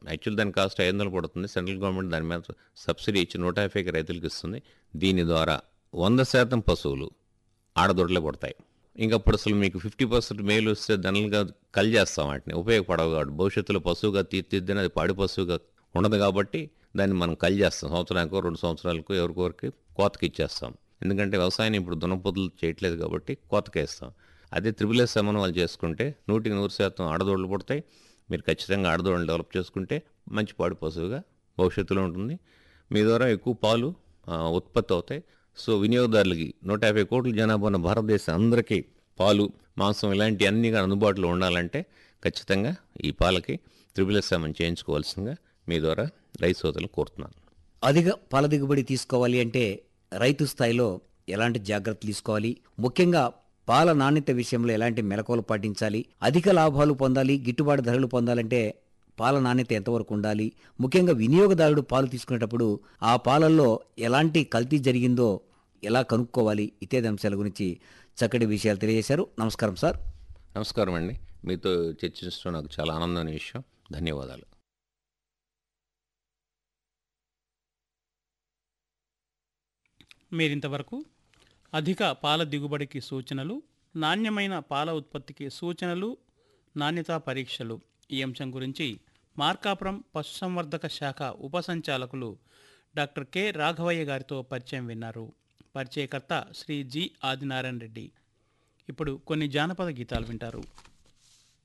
actual దాని cost ఐదు వందలు పడుతుంది సెంట్రల్ గవర్నమెంట్ దాని మీద సబ్సిడీ ఇచ్చి నూట యాభైకి రైతులకు ఇస్తుంది దీని ద్వారా వంద శాతం పశువులు ఆడదొడ్లే పుడతాయి ఇంకా అప్పుడు అసలు మీకు ఫిఫ్టీ పర్సెంట్ మేలు వస్తే దనలుగా కల్ చేస్తాం వాటిని ఉపయోగపడవు కాబట్టి భవిష్యత్తులో పశువుగా తీర్చిదిద్దిన అది పాడి పశువుగా ఉండదు కాబట్టి దాన్ని మనం కల్ చేస్తాం సంవత్సరానికో రెండు సంవత్సరాలకు ఎవరికొరికి కోతకి ఇచ్చేస్తాం ఎందుకంటే వ్యవసాయం ఇప్పుడు దునపొద్దులు చేయట్లేదు కాబట్టి కోతకేస్తాం అదే త్రిబుల్ ఎస్ సెమన్ వాళ్ళు చేసుకుంటే నూటికి నూరు శాతం ఆడదోళ్ళు పుడతాయి మీరు ఖచ్చితంగా ఆడదోళ్ళని డెవలప్ చేసుకుంటే మంచి పాడి పశువుగా భవిష్యత్తులో ఉంటుంది మీ ద్వారా ఎక్కువ పాలు ఆ, ఉత్పత్తి అవుతాయి సో వినియోగదారులకి నూట యాభై కోట్ల జనాభా ఉన్న భారతదేశం అందరికీ పాలు మాంసం ఇలాంటి అన్ని కూడా అందుబాటులో ఉండాలంటే ఖచ్చితంగా ఈ పాలకి త్రిబుల్ ఎస్ సెమన్ చేయించుకోవాల్సిందిగా మీ ద్వారా రైతు సోదరులు కోరుతున్నాను అధిక పాల దిగుబడి తీసుకోవాలి అంటే రైతు స్థాయిలో ఎలాంటి జాగ్రత్తలు తీసుకోవాలి ముఖ్యంగా పాల నాణ్యత విషయంలో ఎలాంటి మెలకువలు పాటించాలి అధిక లాభాలు పొందాలి గిట్టుబాటు ధరలు పొందాలంటే పాల నాణ్యత ఎంతవరకు ఉండాలి ముఖ్యంగా వినియోగదారుడు పాలు తీసుకునేటప్పుడు ఆ పాలల్లో ఎలాంటి కల్తీ జరిగిందో ఎలా కనుక్కోవాలి ఇత్యాది అంశాల గురించి చక్కటి విషయాలు తెలియజేశారు నమస్కారం సార్ నమస్కారం అండి మీతో చర్చించడం నాకు చాలా ఆనందమైన విషయం ధన్యవాదాలు మీరింతవరకు అధిక పాల దిగుబడికి సూచనలు నాణ్యమైన పాల ఉత్పత్తికి సూచనలు నాణ్యతా పరీక్షలు ఈ అంశం గురించి మార్కాపురం పశుసంవర్ధక శాఖ ఉప సంచాలకులు డాక్టర్ కె రాఘవయ్య గారితో పరిచయం విన్నారు పరిచయకర్త శ్రీ జి ఆదినారాయణ రెడ్డి ఇప్పుడు కొన్ని జానపద గీతాలు వింటారు